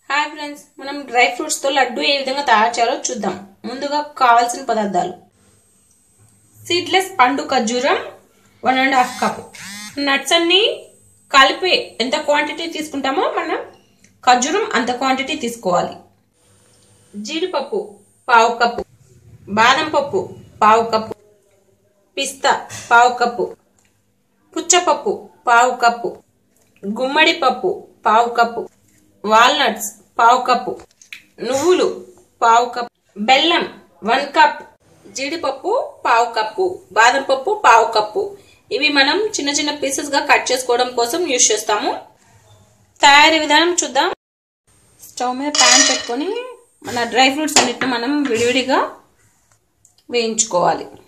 hi friends మనం dry fruits తో లడ్డు ఏ విధంగా తయారు చేయాలో చూద్దాం ముందుగా కావాల్సిన పదార్థాలు సీడ్లెస్ పండు ఖర్జూరం one and half cup nuts అన్ని కలిపి ఎంత క్వాంటిటీ తీసుకుంటామో మనం ఖర్జూరం అంత క్వాంటిటీ తీసుకోవాలి జీడిపప్పు పావు కప్పు బాదం పప్పు పావు కప్పు పిస్తా పావు కప్పు పుచ్చపప్పు పావు కప్పు గుమ్మడి పప్పు పావు కప్పు వాల్నట్స్ పావు కప్పు నువ్వులు పావు కప్పు బెల్లం వన్ కప్ జీడిపప్పు పావు కప్పు బాదం పప్పు పావు కప్పు ఇవి మనం చిన్న చిన్న పీసెస్ గా కట్ చేసుకోవడం కోసం యూజ్ చేస్తాము తయారీ విధానం చూద్దాం స్టవ్ మీద ప్యాన్ పెట్టుకొని మన డ్రై ఫ్రూట్స్ అన్నిటిని మనం విడివిడిగా వేయించుకోవాలి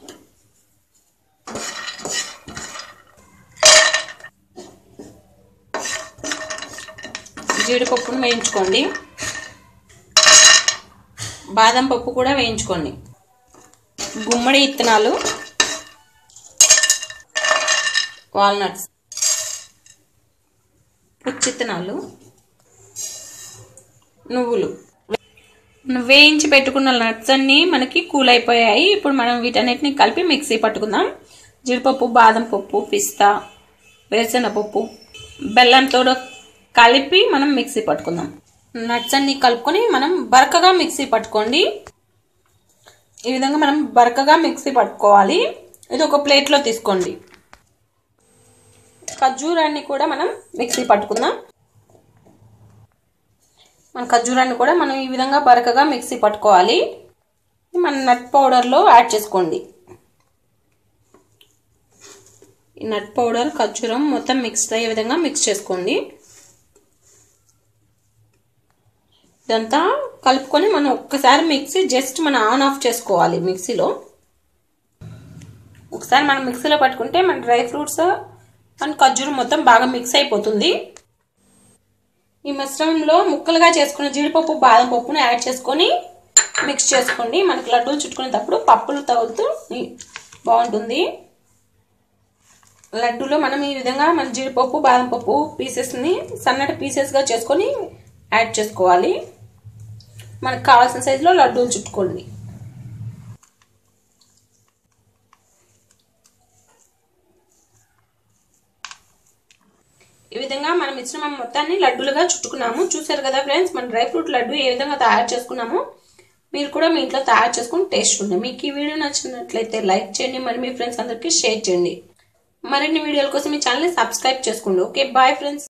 జీడిపప్పును వేయించుకోండి బాదం పప్పు కూడా వేయించుకోండి గుమ్మడి ఇత్తనాలు వాల్నట్స్ పుచ్చిత్తనాలు నువ్వులు వేయించి పెట్టుకున్న నట్స్ అన్ని మనకి కూల్ అయిపోయాయి ఇప్పుడు మనం వీటన్నిటిని కలిపి మిక్సీ పట్టుకుందాం జీడిపప్పు బాదం పప్పు పిస్తా వేరుశెనగ పప్పు బెల్లంతో కలిపి మనం మిక్సీ పట్టుకుందాం నట్స్ అన్ని కలుపుకొని మనం బరకగా మిక్సీ పట్టుకోండి ఈ విధంగా మనం బరకగా మిక్సీ పట్టుకోవాలి ఇది ఒక ప్లేట్లో తీసుకోండి ఖర్జూరాన్ని కూడా మనం మిక్సీ పట్టుకుందాం మన ఖర్జూరాన్ని కూడా మనం ఈ విధంగా బరకగా మిక్సీ పట్టుకోవాలి మన నట్ పౌడర్లో యాడ్ చేసుకోండి ఈ నట్ పౌడర్ ఖర్జూరం మొత్తం మిక్స్ అయ్యే విధంగా మిక్స్ చేసుకోండి ఇదంతా కలుపుకొని మనం ఒక్కసారి మిక్సీ జస్ట్ మనం ఆన్ ఆఫ్ చేసుకోవాలి మిక్సీలో ఒకసారి మనం మిక్సీలో పట్టుకుంటే మన డ్రై ఫ్రూట్స్ మన ఖర్జూరం మొత్తం బాగా మిక్స్ అయిపోతుంది ఈ మిశ్రమంలో ముక్కలుగా చేసుకున్న జీడిపప్పు బాదం పప్పును యాడ్ చేసుకొని మిక్స్ చేసుకోండి మనకి లడ్డూలు చుట్టుకునేటప్పుడు పప్పులు తగులుతూ బాగుంటుంది లడ్డూలో మనం ఈ విధంగా మన జీడిపప్పు బాదం పప్పు పీసెస్ని సన్నటి పీసెస్గా చేసుకొని యాడ్ చేసుకోవాలి మనకు కావాల్సిన సైజులో లడ్డూలు చుట్టుకోండి ఈ విధంగా మనం మిశ్రమం మొత్తాన్ని లడ్డూలుగా చుట్టుకున్నాము చూసారు కదా ఫ్రెండ్స్ మన డ్రై ఫ్రూట్ లడ్డు ఏ విధంగా తయారు చేసుకున్నాము మీరు కూడా మీ ఇంట్లో తయారు చేసుకుని టేస్ట్ చూడండి మీకు ఈ వీడియో నచ్చినట్లయితే లైక్ చేయండి మరి మీ ఫ్రెండ్స్ అందరికీ షేర్ చేయండి మరిన్ని వీడియోల కోసం మీ ఛానల్ని సబ్స్క్రైబ్ చేసుకోండి ఓకే బాయ్ ఫ్రెండ్స్